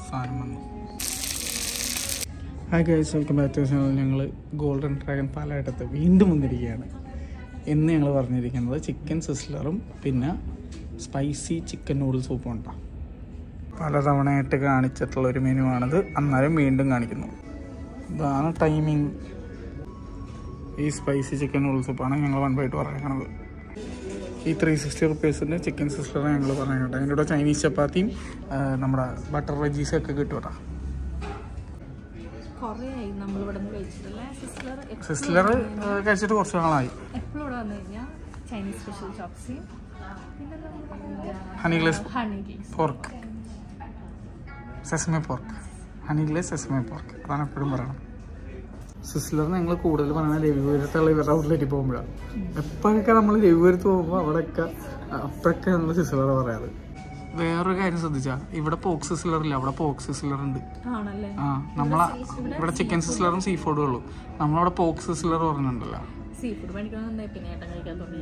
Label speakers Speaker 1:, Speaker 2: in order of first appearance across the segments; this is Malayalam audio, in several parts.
Speaker 1: സാധനം വന്നു hi guys welcome back to channel ഞങ്ങൾ ഗോൾഡൻ ഡ്രാഗൺ പാലായിട്ടത്ത് വീണ്ടും വന്നിരിക്കുകയാണ് ഇന്ന് ഞങ്ങൾ പറഞ്ഞിരിക്കുന്നത് ചിക്കൻ സിസ്ലറും പിന്നെ സ്പൈസി ചിക്കൻ നൂഡിൽ സൂപ്പും ഉണ്ടാകും പലതവണയായിട്ട് കാണിച്ചിട്ടുള്ള ഒരു മെനു ആണിത് അന്നേരം വീണ്ടും കാണിക്കുന്നു ഇതാണ് ടൈമിംഗ് ഈ സ്പൈസി ചിക്കൻ നൂഡിൽ സൂപ്പാണ് ഞങ്ങൾ വൺ ബൈ ടു പറയുന്നത് ഈ ത്രീ സിക്സ്റ്റി റുപ്പീസിൻ്റെ ചിക്കൻ സിസ്റ്റർ ഞങ്ങൾ പറയുന്നുണ്ട് അതിൻ്റെ കൂടെ ചൈനീസ് ചപ്പാത്തിയും ആ, നമ്മുടെ ബട്ടർ വെജീസും ഒക്കെ കിട്ടും കേട്ടോ
Speaker 2: കുറേ ആയി നമ്മൾ ഇവിടെ നിന്ന് കഴിച്ചിട്ടില്ലേ സിസ്റ്റർ
Speaker 1: സിസ്റ്റർ കഴിച്ചിട്ട് കുറച്ച് നാളായി
Speaker 2: എപ്പോഴും ഇവിടെ വന്നു കഴിഞ്ഞാൽ ചൈനീസ് സ്പെഷ്യൽ ചോപ്സി പിന്നെ
Speaker 1: honey glaze
Speaker 2: honey glaze
Speaker 1: pork sesame pork honey glaze sesame pork അതാണ് എപ്പോഴും പറയണം സിസ്ലർ ഞങ്ങൾ കൂടുതൽ പറയുന്നത് രവിപുരത്തുള്ള ഇവരുടെ ഔട്ട്ലെറ്റിൽ പോകുമ്പോഴാണ് എപ്പോഴൊക്കെ നമ്മൾ രവിപുരത്ത് പോകുമ്പോൾ അവിടെയൊക്കെ അപ്പോഴൊക്കെ നമ്മൾ സിസ്ലർ പറയാറ് വേറൊരു കാര്യം ശ്രദ്ധിച്ചാൽ ഇവിടെ പോക്ക് സിസ്ലർ ഇല്ല അവിടെ പോക്ക് സിസ്ലർ ഉണ്ട്
Speaker 2: ആണല്ലേ
Speaker 1: ആ നമ്മളെ ഇവിടെ ചിക്കൻ സിസ്ലറും സീ ഫുഡും ഉള്ളൂ നമ്മളവിടെ പോക്ക് സിസ്ലർ പറഞ്ഞിട്ടുണ്ടല്ലോ
Speaker 2: സീ ഫുഡ് മേടിക്കണമെന്നുണ്ടായി പിന്നെ ഏട്ടൻ കഴിക്കാൻ തുടങ്ങി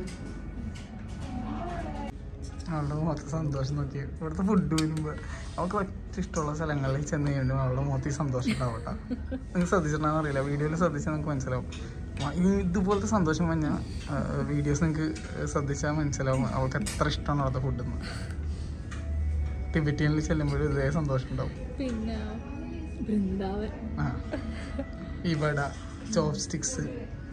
Speaker 1: അവളുടെ മുഖത്ത് സന്തോഷം നോക്കി ഇവിടുത്തെ ഫുഡ് വരുമ്പോൾ അവൾക്ക് പറ്റിയ ഇഷ്ടമുള്ള സ്ഥലങ്ങളിൽ ചെന്ന് കഴിയുമ്പോൾ അവളുടെ മുഖത്ത് സന്തോഷം ഉണ്ടാവട്ടെ നിങ്ങൾ ശ്രദ്ധിച്ചിട്ടുണ്ടെന്ന് അറിയില്ല വീഡിയോയിൽ ശ്രദ്ധിച്ചാൽ നിങ്ങൾക്ക് മനസ്സിലാവും മ- ഈ ഇതുപോലത്തെ സന്തോഷം പറഞ്ഞാൽ വീഡിയോസ് നിങ്ങൾക്ക് ശ്രദ്ധിച്ചാൽ മനസ്സിലാവും അവൾക്ക് എത്ര ഇഷ്ടമാണ് അവിടുത്തെ ഫുഡ് എന്ന് ടിബറ്റിയനിൽ ചെല്ലുമ്പോഴും ഇതേ സന്തോഷം ഉണ്ടാവും
Speaker 2: പിന്നെ ബൃന്ദാവൻ
Speaker 1: ആ ഇവിടെ ചോപ്പ് സ്റ്റിക്സ്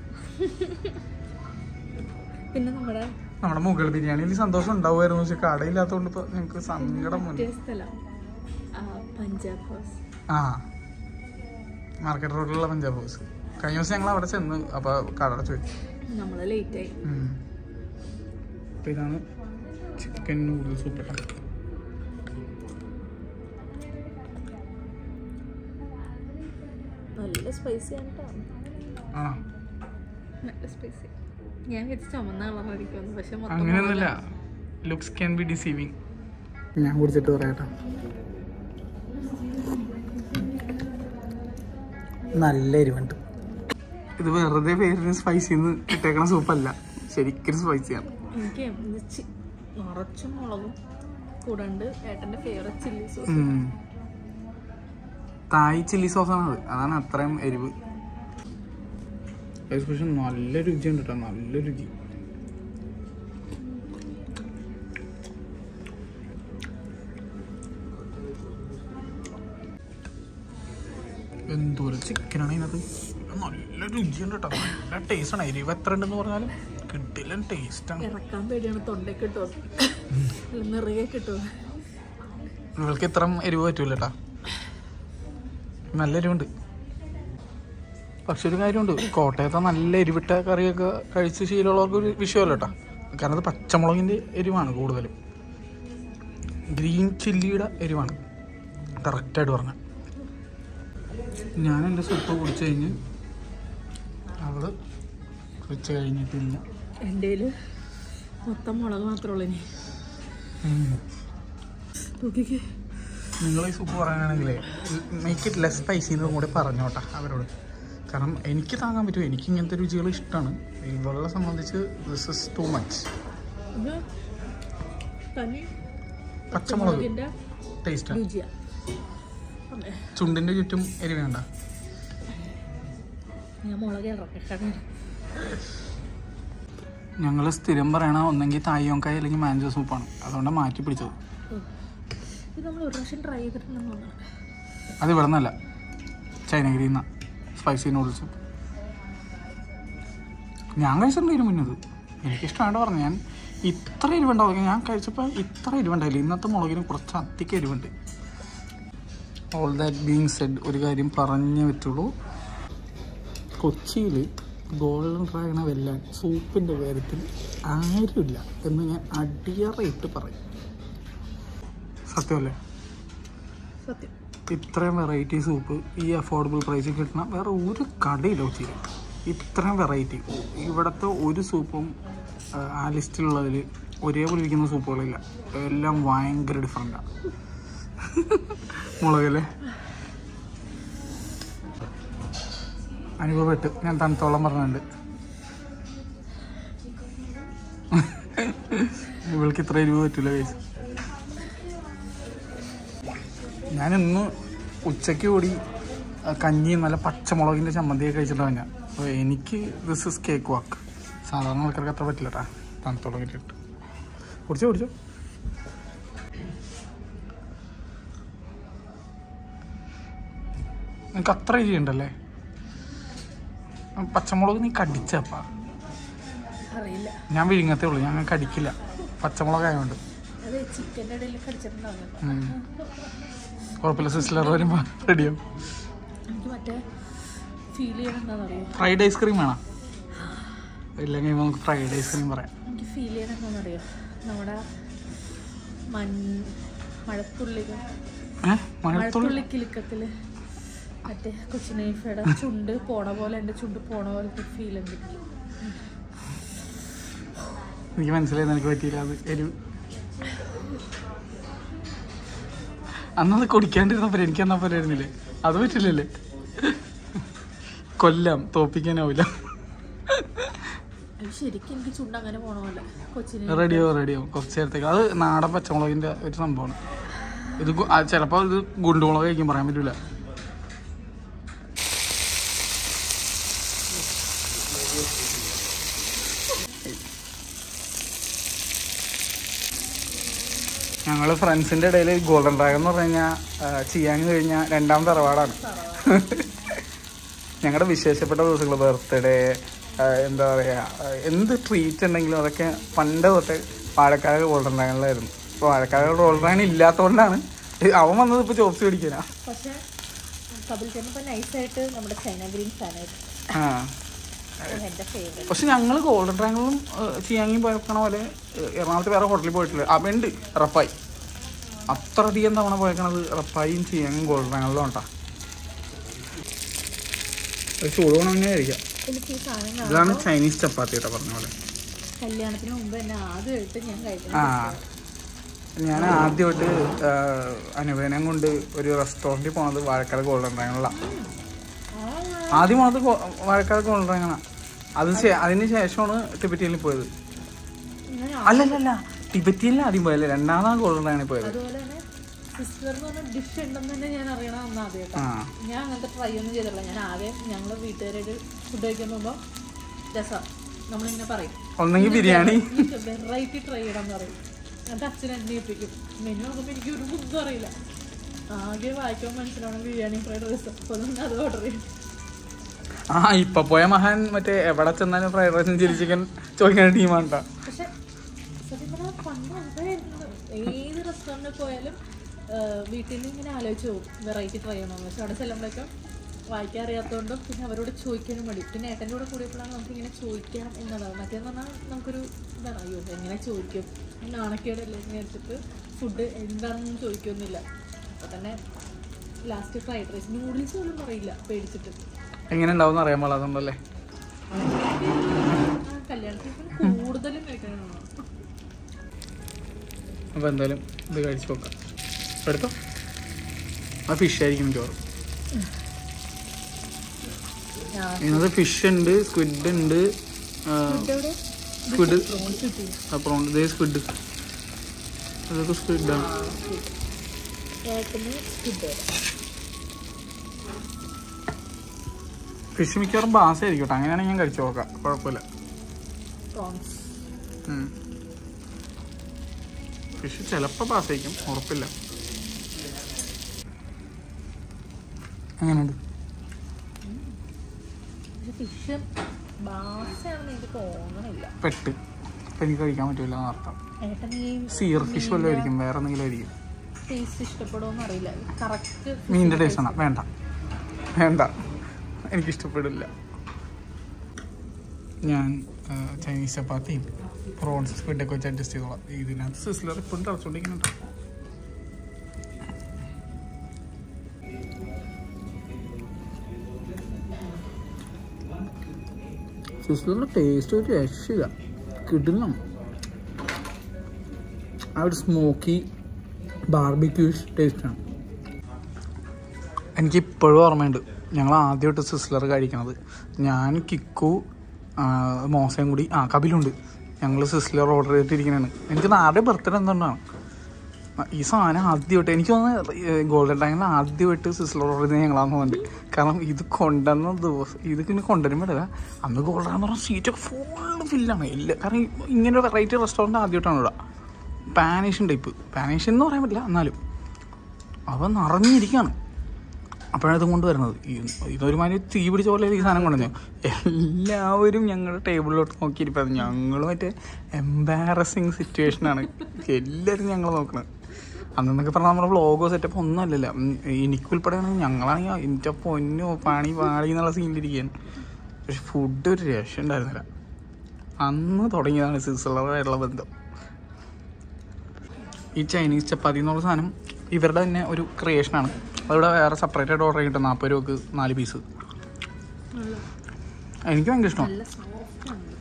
Speaker 2: പിന്നെ നമ്മുടെ
Speaker 1: നമ്മുടെ മുഗൾ ബിരിയാണിയിൽ സന്തോഷം ഉണ്ടാവുമായിരുന്നു പക്ഷെ കടയില്ലാത്തതുകൊണ്ട് ഇപ്പോൾ ഞങ്ങൾക്ക് സങ്കടം വന്നു
Speaker 2: മറ്റേ സ്ഥലം ആ, പഞ്ചാബ് ഹൗസ്
Speaker 1: ആ മാർക്കറ്റ് റോഡിലുള്ള പഞ്ചാബ് ഹൗസ് കഴിഞ്ഞ ദിവസം ഞങ്ങൾ അവിടെ ചെന്ന് അപ്പോൾ കട ചോദിച്ചു
Speaker 2: നമ്മൾ ലേറ്റായി
Speaker 1: അപ്പോൾ ഇതാണ് ചിക്കൻ നൂഡിൽസ് ഉപ്പിട്ട
Speaker 2: നല്ല സ്പൈസി ആണ് കേട്ടോ
Speaker 1: ആ
Speaker 2: നല്ല സ്പൈസി ഞാൻ വിചാരിച്ചു ചുമന്ന കളറായിരിക്കുമെന്ന് പക്ഷെ മൊത്തം
Speaker 1: അങ്ങനെയൊന്നുമില്ല ലുക്സ് ക്യാൻ ബി ഡിസീവിങ് ഞാൻ കുടിച്ചിട്ട് പറയാട്ടോ നല്ല എരിവുണ്ട് ഇത് വെറുതെ പേരിന് സ്പൈസിന്ന് ഇട്ടേക്കണ സൂപ്പല്ല ശരിക്കും സ്പൈസിയാണ്
Speaker 2: എനിക്ക് ഇത് ചി- നിറച്ചും മുളകും കൂടാണ്ട് ഏട്ടൻ്റെ ഫേവറേറ്റ് ചില്ലി സോസ്
Speaker 1: ഉം. തായ് ചില്ലി സോസാണ് അത് അതാണ് അത്രയും എരിവ് പക്ഷെ നല്ല രുചിയുണ്ട് കേട്ടോ നല്ല രുചി എന്തോരം ചിക്കനാണ് ഇതിനകത്ത് നല്ല രുചിയുണ്ട് കേട്ടോ നല്ല ടേസ്റ്റ് ആണ് എരിവ് എത്ര ഉണ്ടെന്ന് പറഞ്ഞാലും കിട്ടില്ല ടേസ്റ്റാണ്
Speaker 2: ഇറക്കാൻ പേടിയാണ് തൊണ്ടയ്ക്ക് കിട്ടുമോ അല്ല നിറയെ കിട്ടുമോ
Speaker 1: നിങ്ങൾക്ക് ഇത്ര എരിവ് പറ്റൂല കേട്ടാ നല്ല എരിവുണ്ട് പക്ഷെ ഒരു കാര്യമുണ്ട് കോട്ടയത്തെ നല്ല എരിവിട്ട കറിയൊക്കെ കഴിച്ച് ശീലമുള്ളവർക്ക് ഒരു വിഷയമല്ല കേട്ടോ കാരണം അത് പച്ചമുളകിൻ്റെ എരിവാണ് കൂടുതലും ഗ്രീൻ ചില്ലിയുടെ എരിവാണ് കറക്റ്റായിട്ട് പറഞ്ഞ ഞാൻ എൻ്റെ സൂപ്പ് കുടിച്ച് കഴിഞ്ഞ് അവള് കുടിച്ച് കഴിഞ്ഞിട്ടില്ല
Speaker 2: എൻ്റെ മൊത്തം മുളക് മാത്രമേ ഉള്ളൂ ഇനി
Speaker 1: ഉം.
Speaker 2: നോക്കിക്കേ
Speaker 1: നിങ്ങൾ ഈ സൂപ്പ് പറയാനാണെങ്കിലേ മേക്ക് ഇറ്റ് ലെസ് സ്പൈസി എന്നും കൂടെ പറഞ്ഞോട്ടെ അവരോട് കാരണം എനിക്ക് താങ്ങാൻ പറ്റും എനിക്ക് ഇങ്ങനത്തെ രുചികൾ ഇഷ്ടമാണ് ഇവളെ സംബന്ധിച്ച് ദിസ് ഇസ് ടു മച്ച്
Speaker 2: ഇത് തനി
Speaker 1: പച്ചമുളക്
Speaker 2: മുളകിൻ്റെ
Speaker 1: ടേസ്റ്റാണ്
Speaker 2: രുചിയാണ് അമ്മേ,
Speaker 1: ചുണ്ടിൻ്റെ ചുറ്റും എരി വേണ്ട
Speaker 2: ഞാൻ മുളക് ഇറക്കാം
Speaker 1: ഞങ്ങൾ സ്ഥിരം പറയണ ഒന്നെങ്കിൽ തായ്യോങ്കായ അല്ലെങ്കിൽ മാഞ്ചോ സൂപ്പാണ് അതുകൊണ്ട് മാറ്റി പിടിച്ചത്
Speaker 2: ഇത് നമ്മൾ ഒരു പ്രാവശ്യം ട്രൈ ചെയ്തിട്ടുണ്ടെന്ന് തോന്നുന്നു
Speaker 1: അത് ഇവിടെ നിന്നല്ല ചൈനഗിരിയിൽ നിന്നാണ് സ്പൈസി നൂഡിൽസ് സൂപ്പ് ഞാൻ കഴിച്ചിട്ടുണ്ട് ഇതിന് മുന്നത് എനിക്കിഷ്ടമായിട്ട് പറഞ്ഞു ഞാൻ ഇത്ര എരിവുണ്ടാവും ഞാൻ കഴിച്ചപ്പോൾ ഇത്ര എരിവുണ്ടായില്ല ഇന്നത്തെ മുളകിന് കുറച്ച് അധികം എരിവുണ്ട് ഓൾ ദാറ്റ് ബീങ് സെഡ് ഒരു കാര്യം പറഞ്ഞേ പറ്റുള്ളൂ കൊച്ചിയിൽ ഗോൾഡൻ ഡ്രാഗണ വെല്ലാൻ സൂപ്പിൻ്റെ കാര്യത്തിൽ ആരുമില്ല എന്ന് ഞാൻ അടിയറയിട്ട് പറയും സത്യമല്ലേ
Speaker 2: സത്യം
Speaker 1: ഇത്രയും വെറൈറ്റി സൂപ്പ് ഈ അഫോർഡബിൾ പ്രൈസിൽ കിട്ടുന്ന വേറെ ഒരു കടയില്ല കൊച്ചിയിൽ ഇത്രയും വെറൈറ്റി ഇവിടുത്തെ ഒരു സൂപ്പും ആ, ആ ലിസ്റ്റിലുള്ളതിൽ ഒരേപോലെ ഇരിക്കുന്ന സൂപ്പുകളില്ല എല്ലാം ഭയങ്കര ഡിഫറെൻറ്റാണ് മുളകല്ലേ അനുഭവപ്പെട്ട് ഞാൻ തണുത്തോളം പറഞ്ഞിട്ടുണ്ട് ഇവൾക്ക് ഇത്ര എരിവ് പറ്റില്ല കേസ് ഞാൻ ഇന്ന് ഉച്ചയ്ക്ക് കൂടി ആ, കഞ്ഞിയും നല്ല പച്ചമുളകിൻ്റെ ചമ്മന്തിയൊക്കെ കഴിച്ചിട്ടാണ് ഞാൻ അപ്പോൾ എനിക്ക് ദിസ് ഇസ് കേക്ക് വാക്ക് സാധാരണ ആൾക്കാർക്ക് അത്ര പറ്റില്ല കേട്ടാ തണുത്തോളം കിട്ടിയിട്ട് കുടിച്ചോ കുടിച്ചോ നിനക്ക് അത്ര എരി ഉണ്ടല്ലേ ആ, പച്ചമുളക് നീ കടിച്ചപ്പാ
Speaker 2: അറിയില്ല
Speaker 1: ഞാൻ വിഴുങ്ങത്തേ ഉള്ളൂ ഞാൻ കടിക്കില്ല പച്ചമുളക് ആയതുകൊണ്ട്
Speaker 2: അത് ചിക്കൻ്റെ ഇടയിൽ കടിച്ചിട്ടുണ്ടാവും
Speaker 1: ഉം. കുഴപ്പമില്ല സിസ്റ്റർ വരുമ്പോൾ റെഡിയാവും
Speaker 2: എനിക്ക് മറ്റേ ഫീൽ ചെയ്യണമെന്താണെന്നറിയോ
Speaker 1: ഫ്രൈഡ് ഐസ്ക്രീം വേണം ഇല്ലെങ്കിൽ നമുക്ക് ഫ്രൈഡ് ഐസ്ക്രീം പറയാം
Speaker 2: എനിക്ക് ഫീൽ ചെയ്യണമെന്താണെന്നറിയോ നമ്മുടെ മൺ മഴത്തുള്ളികൾ
Speaker 1: ഏഹ് മഴത്തുള്ളി
Speaker 2: മഴത്തുള്ളി കിലുക്കത്തില് മറ്റേ കൊച്ചിനൈഫയുടെ ചുണ്ട് പോണ പോലെ എൻ്റെ ചുണ്ട് പോണ പോലത്തെ ഫീൽ ഉണ്ട് എനിക്ക്.
Speaker 1: എനിക്ക് മനസ്സിലായി എനിക്ക് പറ്റിയില്ല അത് എരിവ് അന്നത് കുടിക്കാണ്ടിരുന്നപ്പോൾ എനിക്ക് എന്നാ പോരായിരുന്നില്ലേ അത് പറ്റില്ലല്ലേ കൊല്ലാം തോപ്പിക്കാനാവില്ല
Speaker 2: അത് ശരിക്കും എനിക്ക് ചുണ്ട് അങ്ങനെ പോണ പോലെ കൊച്ചിനെ
Speaker 1: റെഡിയാവും റെഡിയാവും കുറച്ച് നേരത്തേക്ക് അത് നാടൻ പച്ചമുളകിൻ്റെ ഒരു സംഭവമാണ് ഇത് ചിലപ്പോൾ ഇത് ഗുണ്ടുമുളക് കഴിക്കാൻ പറയാൻ പറ്റില്ല ഞങ്ങൾ ഫ്രണ്ട്സിൻ്റെ ഇടയിൽ ഗോൾഡൻ ഡ്രാഗൺ എന്ന് പറഞ്ഞു കഴിഞ്ഞാൽ ചെയ്യാൻ കഴിഞ്ഞാൽ രണ്ടാം തറവാടാണ് ഞങ്ങളുടെ വിശേഷപ്പെട്ട ദിവസങ്ങൾ ബർത്ത്ഡേ എന്താ പറയുക എന്ത് ട്രീറ്റ് ഉണ്ടെങ്കിലും അതൊക്കെ പണ്ട് തൊട്ട് വാഴക്കാട് ഗോൾഡൻ ഡ്രാഗണിലായിരുന്നു ഇപ്പോൾ വാഴക്കാട് ഗോൾഡൻ ഡ്രാഗൺ ഇല്ലാത്തതുകൊണ്ടാണ് അവൻ വന്നത് ഇപ്പോൾ ചോപ്സ് പിടിക്കാനാ
Speaker 2: പക്ഷെ കപിൽ ചേട്ടൻ ഇപ്പൊ നൈസായിട്ട് നമ്മുടെ ചൈന ഗ്രീൻ ഫാനായിട്ട്
Speaker 1: ആ
Speaker 2: എൻ്റെ ഫേവറേറ്റ്
Speaker 1: പക്ഷെ ഞങ്ങൾ ഗോൾഡൻ ട്രയാങ്കിളും ചിയാങ്ങി പോയക്കണ പോലെ ഏഹ്, എറണാകുളത്ത് വേറെ ഹോട്ടലിൽ പോയിട്ടില്ല ആ ഉണ്ട് റപ്പായി അത്ര അധികം തവണ പോയേക്കണത് റപ്പായും ചിയാങ്ങും ഗോൾഡൻ ട്രയാങ്കിളും ഉണ്ടാ ചൂട് വേണമെന്നെ കഴിക്കാം
Speaker 2: എനിക്ക് ഈ സാധനം കാണാൻ
Speaker 1: ഇതാണ് ചൈനീസ് ചപ്പാത്തി കേട്ടോ പറഞ്ഞ പോലെ
Speaker 2: കല്യാണത്തിന് മുമ്പ് തന്നെ ആദ്യമായിട്ട് ഞാൻ കഴിക്കണം
Speaker 1: ആ ഞാൻ ആദ്യമായിട്ട് അനുവേനം കൊണ്ട് ഒരു റെസ്റ്റോറൻറ്റിൽ പോണത് വാഴക്കാട് ഗോൾഡൻ ട്രയാങ്കിളാണ് ആദ്യം പോണത് ഗോ- വാഴക്കാട് ഗോൾഡൻ ട്രയാങ്കിളാണ് അത് ശേ- അതിന് ശേഷമാണ് ടിബറ്റിയിൽ പോയത്
Speaker 2: ഞാൻ
Speaker 1: അല്ലല്ലല്ല ടിബറ്റിയിൽ ആദ്യം പോയല്ലേ രണ്ടാമതാണ് ഗോൾഡൻ ട്രയാങ്കിൾ പോയത്
Speaker 2: അതുപോലെ തന്നെ സിസ്റ്റർ എന്ന് പറഞ്ഞ ഡിഷ് ഉണ്ടെന്ന് തന്നെ ഞാൻ അറിയണം അന്ന് ആദ്യമായിട്ട്
Speaker 1: ആ
Speaker 2: ഞാൻ അങ്ങനത്തെ ട്രൈ ഒന്നും ചെയ്തിട്ടില്ല ഞാൻ ആദ്യം ഞങ്ങൾ വീട്ടുകാരായിട്ട് ഫുഡ് കഴിക്കാൻ പോകുമ്പോൾ രസം നമ്മളിങ്ങനെ പറയും
Speaker 1: ഒന്നെങ്കിൽ ബിരിയാണി
Speaker 2: വെറൈറ്റി ട്രൈ ചെയ്യണം എന്ന് പറയും എന്നിട്ട് അച്ഛൻ എന്നെ ഏൽപ്പിക്കും മെനു നോക്കുമ്പോൾ എനിക്ക് ഒരു ഒന്നും അറിയില്ല ആകെ വായിക്കാൻ മനസ്സിലാവണം ബിരിയാണി ഫ്രൈഡ് റൈസ് അപ്പോൾ അതുകൊണ്ട് അത് ഓർഡർ ചെയ്യും
Speaker 1: ആ ഇപ്പൊ പോയ മഹാൻ മറ്റേ എവിടെ ചെന്നാലും ഫ്രൈഡ് റൈസും ചില്ലി ചിക്കൻ ചോദിക്കുന്ന ടീമാണ് ട്ടോ.
Speaker 2: പക്ഷെ സത്യം പറഞ്ഞാൽ പണ്ട് അങ്ങനെയായിരുന്നു ഏത് റെസ്റ്റോറൻറ്റിൽ പോയാലും വീട്ടിൽ നിന്ന് ഇങ്ങനെ ആലോചിച്ച് പോകും വെറൈറ്റി ട്രൈ ചെയ്യണമെന്ന് പക്ഷെ അവിടെ ചെല്ലുമ്പോഴേക്കും വായിക്കാൻ അറിയാത്തതുകൊണ്ടും പിന്നെ അവരോട് ചോദിക്കാനും മടി പിന്നെ ഏട്ടൻ്റെ കൂടെ കൂടിയപ്പോഴാണ് നമുക്ക് ഇങ്ങനെ ചോദിക്കാം എന്നതാണ് മറ്റേന്ന് പറഞ്ഞാൽ നമുക്കൊരു എന്താണ് അയ്യോ എങ്ങനെ ചോദിക്കും നാണക്കേടല്ലേ എന്ന് വിചാരിച്ചിട്ട് ഫുഡ് എന്താണെന്ന് ചോദിക്കൊന്നുമില്ല അപ്പോൾ തന്നെ ലാസ്റ്റ് ഫ്രൈഡ് റൈസ് നൂഡിൽസ് പോലും പറയില്ല പേടിച്ചിട്ട്
Speaker 1: എങ്ങനെ ഉണ്ടാവും അറിയാൻ പാടാതുണ്ടല്ലേ
Speaker 2: ആ കല്യാണത്തിന് പിന്നെ കൂടുതലും കഴിക്കണം
Speaker 1: അപ്പൊ എന്തായാലും ഇത് കഴിച്ചു നോക്കാം ഇപ്പൊ എടുത്തോ ആ ഫിഷ് ആയിരിക്കും ചോറ് ഇതിനകത്ത് ഫിഷ് ഉണ്ട് സ്ക്വിഡ് ഉണ്ട്
Speaker 2: എവിടെ
Speaker 1: സ്ക്വിഡ്
Speaker 2: പ്രോൺസ് കിട്ടി
Speaker 1: അപ്പുറം ഇതേ സ്ക്വിഡ് അതൊക്കെ സ്ക്വിഡാണ്
Speaker 2: ഏട്ടന് ഫുഡ്
Speaker 1: ഫിഷ് മിക്കവാറും ബാസ് ആയിരിക്കും കേട്ടോ അങ്ങനെയാണെങ്കിൽ ഞാൻ കഴിച്ചു നോക്കാം കുഴപ്പമില്ല
Speaker 2: പ്രോൺസ്
Speaker 1: ഫിഷ് ചിലപ്പോൾ പാസ് ആയിരിക്കും ഉറപ്പില്ല എങ്ങനെയുണ്ട്
Speaker 2: പക്ഷെ ഫിഷ് ബാസാണെന്ന് എനിക്ക് തോന്നണില്ല
Speaker 1: പെട്ട് അപ്പം എനിക്ക് കഴിക്കാൻ പറ്റില്ല എന്നർത്ഥം
Speaker 2: ഏട്ടന് ഈ
Speaker 1: സീർ ഫിഷ് വല്ലതും ആയിരിക്കും വേറെ എന്തെങ്കിലും ആയിരിക്കും
Speaker 2: ടേസ്റ്റ് ഇഷ്ടപ്പെടുമോന്ന് അറിയില്ല കറക്റ്റ്
Speaker 1: മീനിൻ്റെ ടേസ്റ്റ് ആണ് വേണ്ട വേണ്ട എനിക്കിഷ്ടപ്പെടില്ല ഞാൻ ആ, ചൈനീസ് ചപ്പാത്തിയും പ്രോൺസ് സ്ക്വിഡൊക്കെ വെച്ച് അഡ്ജസ്റ്റ് ചെയ്തോളാം ഇതിനകത്ത് സിസ്ലർ ഇപ്പോഴും തിളച്ചുകൊണ്ടിരിക്കുന്നുണ്ട് സിസ്ലറിൻ്റെ ടേസ്റ്റ് ഒരു രക്ഷയില്ല കിടിലം ആ ഒരു സ്മോക്കി ബാർബിക്യൂഷ് ടേസ്റ്റാണ് എനിക്ക് ഇപ്പോഴും ഓർമ്മയുണ്ട് ഞങ്ങൾ ആദ്യമായിട്ട് സിസ്ലർ കഴിക്കണത് ഞാൻ കിക്കു ആ, മോശയും കൂടി ആ കപിലുണ്ട് ഞങ്ങൾ സിസ്ലർ ഓർഡർ ചെയ്തിട്ടിരിക്കണതാണ് എനിക്ക് ആരുടെ ബർത്ത്ഡേ എന്തുകൊണ്ടാണ് ഈ സാധനം ആദ്യമായിട്ട് എനിക്ക് തോന്നുന്നു ഗോൾഡൻ ട്രയാങ്കിൾ ആദ്യമായിട്ട് സിസ്ലർ ഓർഡർ ഞങ്ങളാന്ന് തോന്നുന്നുണ്ട് കാരണം ഇത് കൊണ്ടുവന്ന ദിവസം ഇത് പിന്നെ കൊണ്ടുവരുമ്പോഴല്ല അന്ന് ഗോൾഡൻ എന്ന് പറഞ്ഞാൽ സീറ്റൊക്കെ ഫുള്ള് ഫില്ലാണ് ഇല്ല കാരണം ഇങ്ങനെ ഒരു വെറൈറ്റി റെസ്റ്റോറൻറ്റ് ആദ്യമായിട്ടാണ് ഇവിടെ പാനേഷ്യൻ ടൈപ്പ് പാനേഷ്യൻ എന്ന് പറയാൻ പറ്റില്ല എന്നാലും അവ നിറഞ്ഞിരിക്കുകയാണ് അപ്പോഴത് കൊണ്ടുവരുന്നത് ഈ- ഇതൊരുമാതിരി തീ പിടിച്ച പോലെ ഈ സാധനം കൊണ്ടുവന്നു എല്ലാവരും ഞങ്ങളുടെ ടേബിളിലോട്ട് നോക്കിയിരിപ്പത് ഞങ്ങൾ മറ്റേ എംബാരസിങ് സിറ്റുവേഷനാണ് എല്ലാവരും ഞങ്ങൾ നോക്കണത് അന്നൊക്കെ പറഞ്ഞാൽ നമ്മുടെ വ്ളോഗോ സെറ്റപ്പ് ഒന്നും അല്ലല്ല എനിക്കുൾപ്പെടെയാണെങ്കിൽ ഞങ്ങളാണെങ്കിൽ എൻ്റെ പൊന്നോ പണി പാടി എന്നുള്ള സീനിലിരിക്കുകയാണ് പക്ഷെ ഫുഡ് ഒരു രക്ഷ ഉണ്ടായിരുന്നില്ല അന്ന് തുടങ്ങിയതാണ് സിസളറായിട്ടുള്ള ബന്ധം ഈ ചൈനീസ് ചപ്പാത്തി എന്നുള്ള സാധനം ഇവരുടെ തന്നെ ഒരു ക്രിയേഷനാണ് അതിവിടെ വേറെ സെപ്പറേറ്റ് ആയിട്ട് ഓർഡർ ചെയ്തിട്ട് നാൽപ്പത് രൂപക്ക് നാല് പീസ്
Speaker 2: നല്ല
Speaker 1: എനിക്ക് ഭയങ്കര ഇഷ്ടമാണ്
Speaker 2: നല്ല സോഫ്റ്റ് ആണ്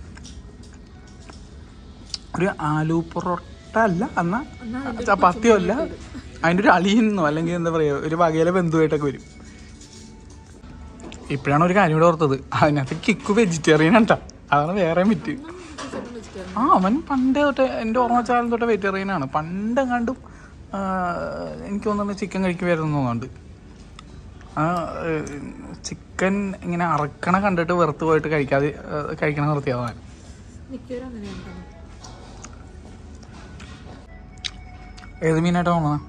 Speaker 1: ഒരു ആലു പൊറോട്ട അല്ല എന്നാൽ
Speaker 2: എന്നാ അതിന്റെ
Speaker 1: ചപ്പാത്തിയോ അല്ല അതിൻ്റെ ഒരു അളിയെന്നോ അല്ലെങ്കിൽ എന്താ പറയുക ഒരു വകയിലെ ബന്ധുവായിട്ടൊക്കെ വരും ഇപ്പോഴാണ് ഒരു കാര്യം കൂടെ ഓർത്തത് അതിനകത്ത് കിക്ക് വെജിറ്റേറിയൻ ആണ് ട്ടാ. അതാണ് വേറെ മിറ്റ്
Speaker 2: വെജിറ്റേറിയൻ
Speaker 1: ആ അവൻ പണ്ടേ തൊട്ട് എൻ്റെ ഓർമ്മ വെച്ചാലും തൊട്ട് വെജിറ്റേറിയൻ ആണ് പണ്ടെങ്ങാണ്ടും ആ, എനിക്ക് തോന്നുന്നത് ചിക്കൻ കഴിക്കുമായിരുന്നു തോന്നുന്നുണ്ട് ആ ചിക്കൻ ഇങ്ങനെ അറക്കണ കണ്ടിട്ട് വെറുത്ത് പോയിട്ട് കഴിക്കാതെ ആ, കഴിക്കണ നിർത്തിയതാണ്
Speaker 2: മിക്കവരും അങ്ങനെയാണ് കേട്ടോ.
Speaker 1: ഏത് മീനായിട്ടാണ് തോന്നുന്നത്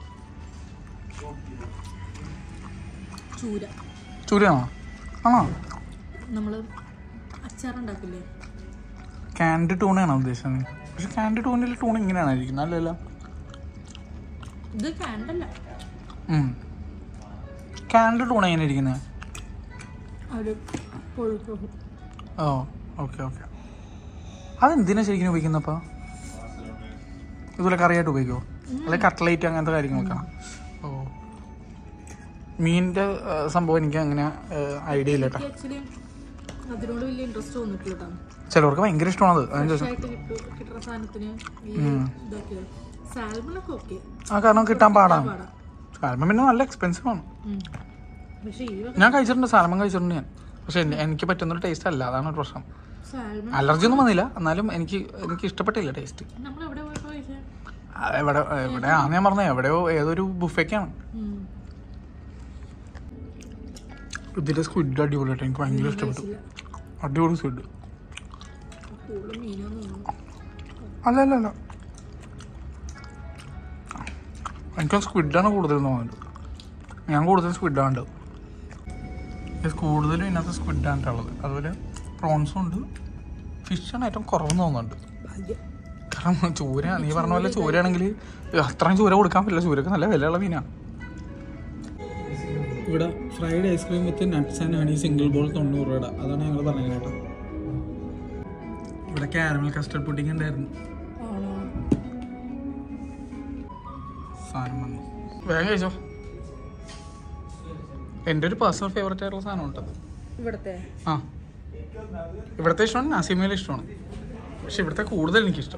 Speaker 2: ചൂര
Speaker 1: ചൂരയാണോ ആണോ
Speaker 2: നമ്മള് അച്ചാറുണ്ടാക്കില്ലേ
Speaker 1: കാൻഡ് ടൂണാണോ ഉദ്ദേശിച്ചത് പക്ഷെ കാൻഡ് ടൂണിൽ ടൂൺ ഇങ്ങനെയാണ് ഇരിക്കുന്നത് അല്ലല്ലോ
Speaker 2: ഇത് കാണ്ടല്ല
Speaker 1: കാൻഡ് ടൂൺ എങ്ങനെ ഇരിക്കുന്നത്
Speaker 2: ഒരു കൊഴുപ്പ്
Speaker 1: ഓ ഓക്കെ ഓക്കെ അതെന്തിനാ ശരിക്കും ഉപയോഗിക്കുന്നപ്പോൾ ഇതുപോലെ കറിയായിട്ട് ഉപയോഗിക്കുമോ അല്ലെ കട്ട്ലൈറ്റ് അങ്ങനത്തെ കാര്യങ്ങളൊക്കെ ഓ മീനിൻ്റെ സംഭവം എനിക്ക് അങ്ങനെ ഐഡിയ ഇല്ല കേട്ടോ
Speaker 2: ആക്ച്വലി അതിനോട് വലിയ ഇൻട്രസ്റ്റ് തോന്നിട്ടില്ല കേട്ടോ
Speaker 1: ചിലവർക്ക് ഭയങ്കര ഇഷ്ടമാണത് അതെന്ന് ചോദിച്ചാൽ
Speaker 2: ആയിട്ട് കിട്ടു കിട്ടുന്ന സാധനത്തിന് ഈ ഇതാക്കിയത് സാൽമണൊക്കെ ഓക്കെ
Speaker 1: ആ കാരണം കിട്ടാൻ പാടാണ്
Speaker 2: പാടാം
Speaker 1: സാൽമൺ പിന്നെ നല്ല എക്സ്പെൻസീവ് ആണ്
Speaker 2: ഉം. പക്ഷെ ഈ
Speaker 1: ഞാൻ കഴിച്ചിട്ടുണ്ട് സാൽമൺ കഴിച്ചിട്ടുണ്ട് ഞാൻ പക്ഷെ എന്നെ- എനിക്ക് പറ്റുന്നൊരു ടേസ്റ്റ് അല്ല അതാണ് ഒരു പ്രശ്നം
Speaker 2: സാൽമൺ
Speaker 1: അലർജി ഒന്നും വന്നില്ല എന്നാലും എനിക്ക് എനിക്ക് ഇഷ്ടപ്പെട്ടില്ല ടേസ്റ്റ്
Speaker 2: നമ്മൾ എവിടെ പോയപ്പോ കഴിച്ചേ
Speaker 1: എവിടെ എവിടെ ആ ഞാൻ പറഞ്ഞത് എവിടെയോ ഏതൊരു ബുഫയ്ക്കാണ്
Speaker 2: ഉം.
Speaker 1: ഇതിലെ സ്ക്വിഡ് അടിപൊളിയായിട്ട് എനിക്ക് ഭയങ്കര ഇഷ്ടപ്പെട്ടു
Speaker 2: കഴിച്ചില്ല.
Speaker 1: അടിപൊളി സ്ക്വിഡ്
Speaker 2: കൂടുതൽ മീനൊന്നും തോന്നുന്നു
Speaker 1: അല്ല അല്ല അല്ല എനിക്ക് സ്ക്വിഡാണ് കൂടുതൽ തോന്നുന്നത് ഞാൻ കൂടുതൽ സ്ക്വിഡാണ് കൂടുതലും ഇതിനകത്ത് സ്ക്വിഡാണ് ഉള്ളത് അതുപോലെ പ്രോൺസും ഉണ്ട് ഫിഷാണ് ഏറ്റവും കുറവെന്ന് തോന്നുന്നുണ്ട്
Speaker 2: ഭാഗ്യം
Speaker 1: കാരണം ചൂര നീ പറഞ്ഞ പോലെ ചൂരയാണെങ്കിൽ അത്രയും ചൂര കൊടുക്കാൻ പറ്റില്ല ചൂരക്ക് നല്ല വിലയുള്ള മീനാണ് ഇവിടെ fried ice cream with nuts and honey single ball തൊണ്ണൂറ് രൂപയുടെ അതാണ് ഞങ്ങൾ പറഞ്ഞത് കേട്ടോ ഇവിടെ കാരമൽ കസ്റ്റർഡ് പുഡിംഗ് ഉണ്ടായിരുന്നു
Speaker 2: ആണോ
Speaker 1: സാധനം വന്നു വേഗം കഴിച്ചോ എൻ്റെ ഒരു പേഴ്സണൽ ഫേവറേറ്റ് ആയിട്ടുള്ള സാധനം ഉണ്ടത്
Speaker 2: ഇവിടത്തെ
Speaker 1: ആ ഇവിടുത്തെ ഇഷ്ടമാണ് നാസിമയിലെ ഇഷ്ടമാണ് പക്ഷെ ഇവിടുത്തെ കൂടുതൽ എനിക്കിഷ്ടം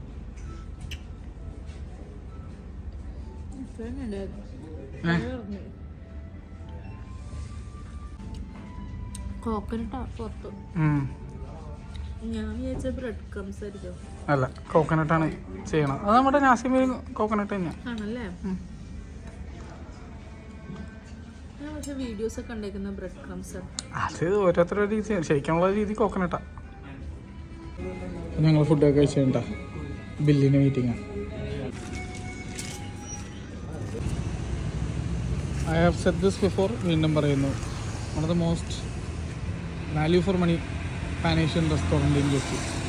Speaker 2: ഇത്രയും ഉണ്ടായിരുന്നു
Speaker 1: ഏ?
Speaker 2: കോക്കനട്ടാ പുറത്ത്
Speaker 1: ഉം.
Speaker 2: ഞാൻ വിചാരിച്ച ബ്രെഡ് ക്രംസ് ആയിരിക്കും
Speaker 1: അല്ല കോക്കനട്ടാണ് ചെയ്യണം അത് നമ്മുടെ നാസിമയിൽ കോക്കനട്ട് തന്നെയാണ്
Speaker 2: ആണല്ലേ
Speaker 1: ഉം.
Speaker 2: ഞാൻ പക്ഷെ വീഡിയോസ് ഒക്കെ ഉണ്ടാക്കുന്ന ബ്രെഡ് ക്രംസ്
Speaker 1: അത് ഓരോരുത്തരുടെ രീതി ശരിക്കുള്ള രീതി കോക്കനട്ടാ ഞങ്ങൾ ഫുഡൊക്കെ കഴിച്ചിട്ടുണ്ടാ ബില്ലിന് meeting I have said this before വീണ്ടും പറയുന്നു one of the most value for money pan Asian restaurant in Kochi